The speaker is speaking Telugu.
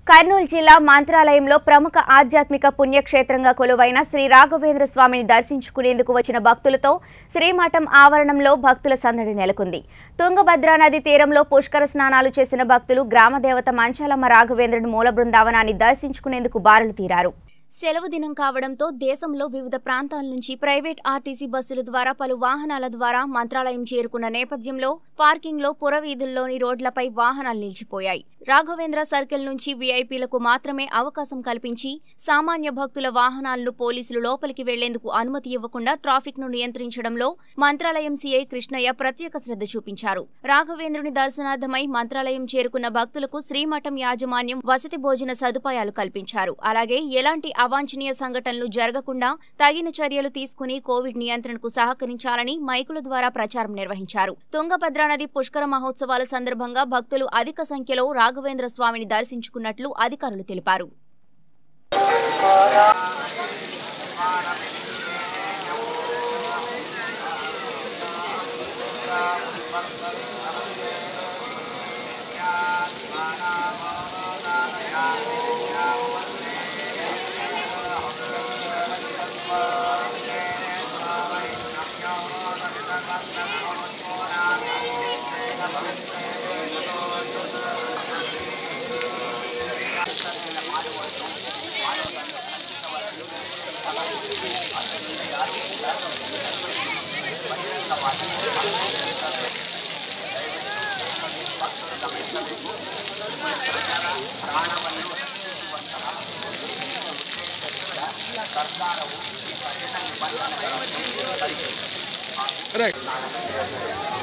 కర్నూలు జిల్లా మంత్రాలయంలో ప్రముఖ ఆధ్యాత్మిక పుణ్యక్షేత్రంగా కొలువైన శ్రీ రాఘవేంద్ర స్వామిని దర్శించుకునేందుకు వచ్చిన భక్తులతో శ్రీమఠం ఆవరణంలో భక్తుల సందడి నెలకొంది తుంగభద్రా నది తీరంలో పుష్కర స్నానాలు చేసిన భక్తులు గ్రామదేవత మంచాలమ్మ రాఘవేంద్రుని మూల బృందావనాన్ని దర్శించుకునేందుకు బారులు తీరారు సెలవు దినం కావడంతో దేశంలో వివిధ ప్రాంతాల నుంచి ప్రైవేట్ ఆర్టీసీ బస్సుల ద్వారా పలు వాహనాల ద్వారా మంత్రాలయం చేరుకున్న నేపథ్యంలో పార్కింగ్లో పురవీధుల్లోని రోడ్లపై వాహనాలు నిలిచిపోయాయి రాఘవేంద్ర సర్కిల్ నుంచి వీఐపీలకు మాత్రమే అవకాశం కల్పించి సామాన్య భక్తుల వాహనాలను పోలీసులు లోపలికి వెళ్లేందుకు అనుమతి ఇవ్వకుండా ట్రాఫిక్ ను నియంత్రించడంలో మంత్రాలయం సీఐ కృష్ణయ్య ప్రత్యేక శ్రద్ధ చూపించారు రాఘవేంద్రుని దర్శనార్థమై మంత్రాలయం చేరుకున్న భక్తులకు శ్రీమఠం యాజమాన్యం వసతి భోజన సదుపాయాలు కల్పించారు అలాగే ఎలాంటి అవాంఛనీయ సంఘటనలు జరగకుండా తగిన చర్యలు తీసుకుని కోవిడ్ నియంత్రణకు సహకరించాలని మైకుల ద్వారా ప్రచారం నిర్వహించారు తుంగభద్రా నది పుష్కర మహోత్సవాల సందర్భంగా భక్తులు అధిక సంఖ్యలో రాఘవేంద్ర స్వామిని దర్శించుకున్నట్లు అధికారులు తెలిపారు రైట్